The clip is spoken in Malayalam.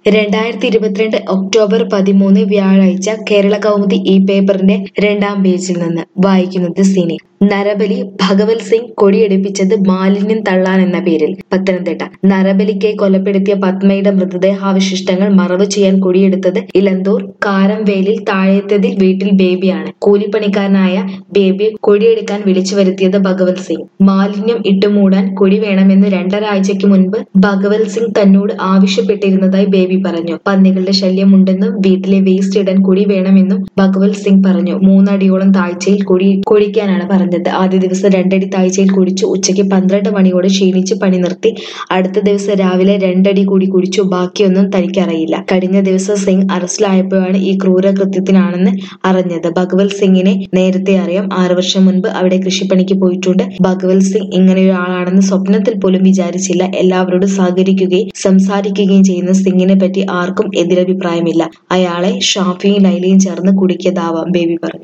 രണ്ടായിരത്തി ഇരുപത്തിരണ്ട് ഒക്ടോബർ പതിമൂന്ന് വ്യാഴാഴ്ച കേരള കൗമുദി ഈ പേപ്പറിന്റെ രണ്ടാം പേജിൽ നിന്ന് വായിക്കുന്നത് സിനി നരബലി ഭഗവത് സിംഗ് കൊടിയെടുപ്പിച്ചത് മാലിന്യം തള്ളാൻ എന്ന പേരിൽ പത്തനംതിട്ട നരബലിക്കായി കൊലപ്പെടുത്തിയ പത്മയുടെ മൃതദേഹാവശിഷ്ടങ്ങൾ മറവ് ചെയ്യാൻ കൊടിയെടുത്തത് ഇലന്തൂർ കാരംവേലിൽ താഴെത്തതിൽ വീട്ടിൽ ബേബിയാണ് കൂലിപ്പണിക്കാരനായ ബേബിയെ കൊടിയെടുക്കാൻ വിളിച്ചു വരുത്തിയത് ഭഗവത് സിംഗ് മാലിന്യം ഇട്ടുമൂടാൻ കൊടി വേണമെന്ന് രണ്ടര ആഴ്ചയ്ക്ക് മുൻപ് ഭഗവത് സിംഗ് തന്നോട് ആവശ്യപ്പെട്ടിരുന്നതായി ബേബി പറഞ്ഞു പന്നികളുടെ ശല്യമുണ്ടെന്നും വീട്ടിലെ വേസ്റ്റ് ഇടാൻ കൊടി വേണമെന്നും ഭഗവത് സിംഗ് പറഞ്ഞു മൂന്നടിയോളം താഴ്ചയിൽ കൊടി കൊടിക്കാനാണ് പറഞ്ഞത് ആദ്യ ദിവസം രണ്ടടി താഴ്ചയിൽ കുടിച്ചു ഉച്ചയ്ക്ക് പന്ത്രണ്ട് മണിയോടെ ക്ഷീണിച്ച് പണി നിർത്തി അടുത്ത ദിവസം രാവിലെ രണ്ടടി കൂടി കുടിച്ചു ബാക്കിയൊന്നും തനിക്കറിയില്ല കഴിഞ്ഞ ദിവസം സിംഗ് അറസ്റ്റിലായപ്പോഴാണ് ഈ ക്രൂരകൃത്യത്തിനാണെന്ന് അറിഞ്ഞത് ഭഗവത് സിംഗിനെ നേരത്തെ അറിയാം ആറു വർഷം മുൻപ് അവിടെ കൃഷിപ്പണിക്ക് പോയിട്ടുണ്ട് ഭഗവത് സിംഗ് ഇങ്ങനെയൊരാളാണെന്ന് സ്വപ്നത്തിൽ പോലും വിചാരിച്ചില്ല എല്ലാവരോടും സഹകരിക്കുകയും സംസാരിക്കുകയും ചെയ്യുന്ന സിംഗിനെ പറ്റി ആർക്കും എതിരഭിപ്രായമില്ല അയാളെ ഷാഫിയും ലൈലയും ചേർന്ന് കുടുക്കിയതാവാം ബേബി പറഞ്ഞു